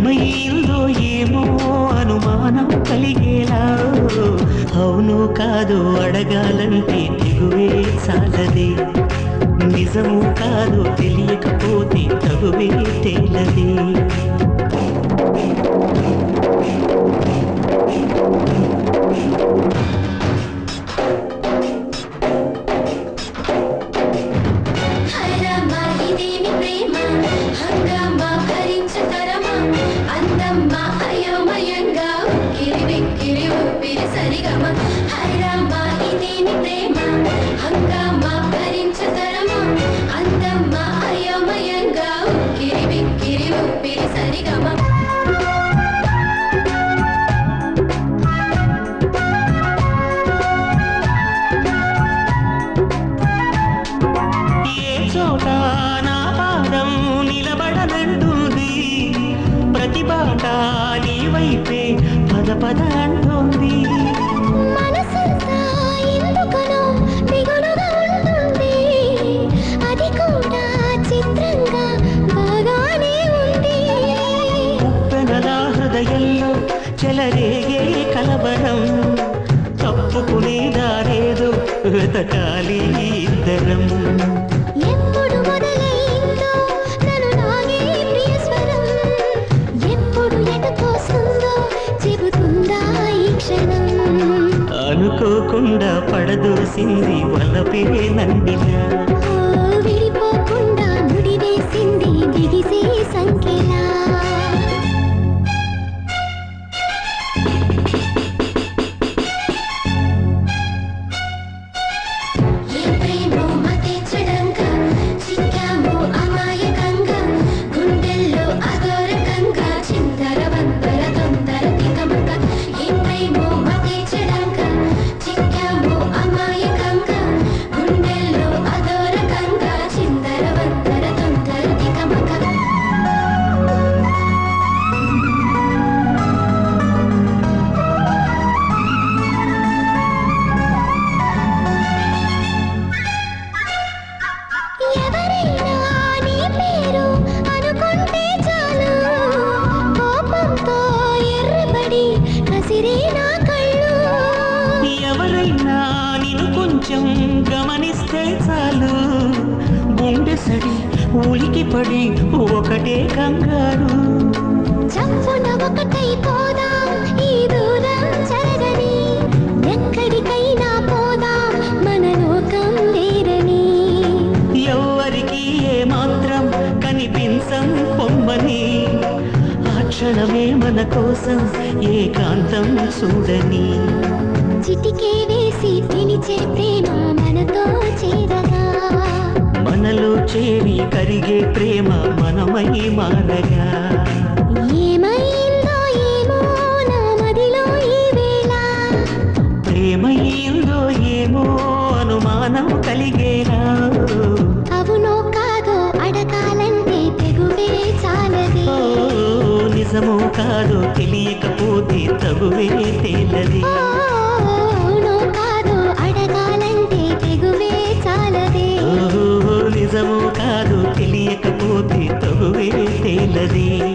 ఏమైందో ఏమో అనుమానం కలిగేలా అవును కాదు అడగాలంటే తెగువే సాలదే నిజము కాదు తెలియకపోతే తగువే తేలదే హరమా ఇదేమి ప్రేమ హంగామా భరించతరమా అందమ్మా అయోమయంగా ఉక్కిరి బిక్కిరి ఊపిరి సరిగమ హరమా ఇదేమి ప్రేమ హంగామా భరించతరమా అందమ్మా అయోమయంగా ఉక్కిరి బిక్కిరి ఊపిరి సరిగమ ఏ చోట నా పాదం నిలబడనంటుంది ప్రతి బాట నీ వైపే పద పద అంటుంది మనసంతా ఎందుకనో దిగులుగా ఉంటుంది అది కూడా చిత్రంగా బాగానే ఉంది ఉప్పెనల హృదయంలో చెలరేగే కలవరం తప్పుకునే దారేదో వెతకాలి ఇద్దరం ఎప్పుడు మొదలైందో నన్ను నాగే ప్రియ స్వరం ఎప్పుడు ఎటు తోస్తుందో చెబుతుందా ఈ క్షణం అనుకోకుండా పడదోసింది వలపే నందినా ఓ విడిపోకుండా ముడివేసింది బిగిసే సంఖ్యలా ఏ ప్రేమో మతే చెడంగా చిక్కాము అమాయకంగా గుండెల్లో అదోరకంగా చిందర వందర తొందర తికమక ఏ ప్రేమో మతే చెడంగా చిక్కాము అమాయకంగా గుండెల్లో అదోరకంగా చిందర వందర తొందర తికమక ఎవరైనా నీ పేరు అనుకుంటే చాలు కోపంతో ఎర్రబడి కసిరే నా కళ్ళు ఎవరైనా నిన్ను కొంచెం గమనిస్తే చాలు గుండె సడి ఉలికి పడి ఒకటే కంగారు చప్పున ఒకటై పోదాం ఈ దూరం జరగని ఎక్కడికైనా పోదాం మన లోకం వేరని ఎవరికి ఏ మాత్రం కనిపించం పొమ్మని ఆ క్షణమే మన కోసం ఏకాంతం చూడని చిటికే వేసి పిలిచే ప్రేమ మనతో చేరగా మనలో చేరి కరిగే ప్రేమ మనమై మారగా ఏమైందో ఏమో నా మదిలో ఈ వేళ ప్రేమయ్యిందో ఏమో అనుమానం కలిగేలా అవునో కాదో అడగాలంటే తెగువే చాలది ఓ, నిజమో కాదో తెలియకపోతే తగువే తేలది ఓ, అవునో కాదో అడగాలంటే తెగువే చాలది ఓ, నిజమో కాదో తెలియకపోతే తగువే తేలది